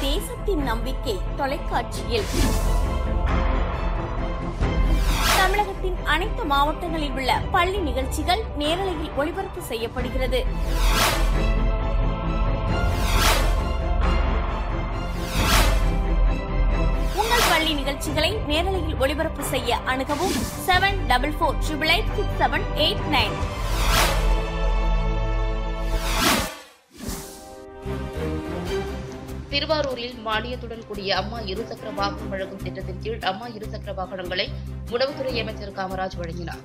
தேசத்தின் நம்பிக்கை தொலைக்காட்சியில் தமிழகத்தின் அனைத்து மாவட்டங்களில் உள்ள பள்ளி நிகழ்ச்சிகள் நேரலையில் ஒளிபரப்பு செய்யப்படுகிறது உங்கள் பள்ளி நிகழ்ச்சிகளை நேரலையில் ஒளிபரப்பு செய்ய அணுகவும் seven double four triple eight six seven eight nine திருவாரூரில் மானியத்துடன் கூடிய அம்மா இருசக்கர வாகனம் வழங்கும் திட்டத்தின் கீழ் அம்மா இருசக்கர வாகனங்களை உணவுத்துறை அமைச்சர் காமராஜ் வழங்கினார்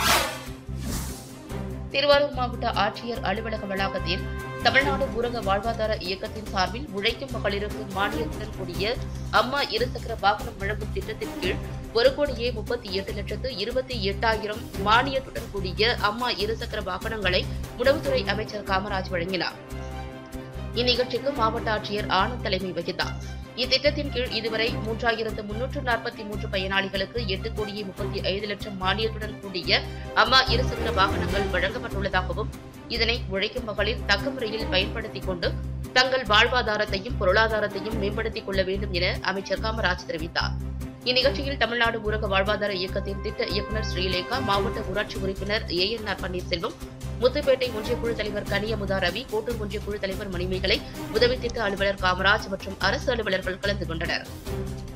திருவாரூர் மாவட்ட ஆட்சியர் அலுவலக வளாகத்தில் தமிழ்நாடு ஊரக வாழ்வாதார இயக்கத்தின் சார்பில் உழைக்கும் மகளிருக்கு மானியத்துடன் கூடிய அம்மா இருசக்கர வாகனம் வழங்கும் திட்டத்தின் கீழ் ஒரு கோடியே முப்பத்தி எட்டு லட்சத்து இருபத்தி எட்டாயிரம் மானியத்துடன் கூடிய அம்மா இருசக்கர வாகனங்களை உணவுத்துறை அமைச்சர் காமராஜ் வழங்கினார் இந்நிகழ்ச்சிக்கு மாவட்ட ஆட்சியர் ஆனந்த் தலைமை வகித்தார் இத்திட்டத்தின் கீழ் இதுவரை மூன்றாயிரத்து முன்னூற்று நாற்பத்தி மூன்று பயனாளிகளுக்கு எட்டு கோடியே முப்பத்தி ஐந்து லட்சம் மானியத்துடன் கூடிய அம்மா இருசக்கர வாகனங்கள் வழங்கப்பட்டுள்ளதாகவும் இதனை உழைக்கும் மகளிர் தக்க முறையில் பயன்படுத்திக் கொண்டு தங்கள் வாழ்வாதாரத்தையும் பொருளாதாரத்தையும் மேம்படுத்திக் கொள்ள வேண்டும் என அமைச்சர் காமராஜ் தெரிவித்தார் இந்நிகழ்ச்சியில் தமிழ்நாடு ஊரக வாழ்வாதார இயக்கத்தின் திட்ட இயக்குநர் ஸ்ரீலேகா மாவட்ட ஊராட்சி உறுப்பினர் A N R Panneerselvam Muthupettai ஒன்றிய குழு தலைவர் கனியமுதா ரவி கோட்டூர் ஒன்றிய குழு தலைவர் மணிமேகலை உதவி திட்ட அலுவலர் காமராஜ் மற்றும் அரசு அலுவலர்கள் கலந்து கொண்டனர்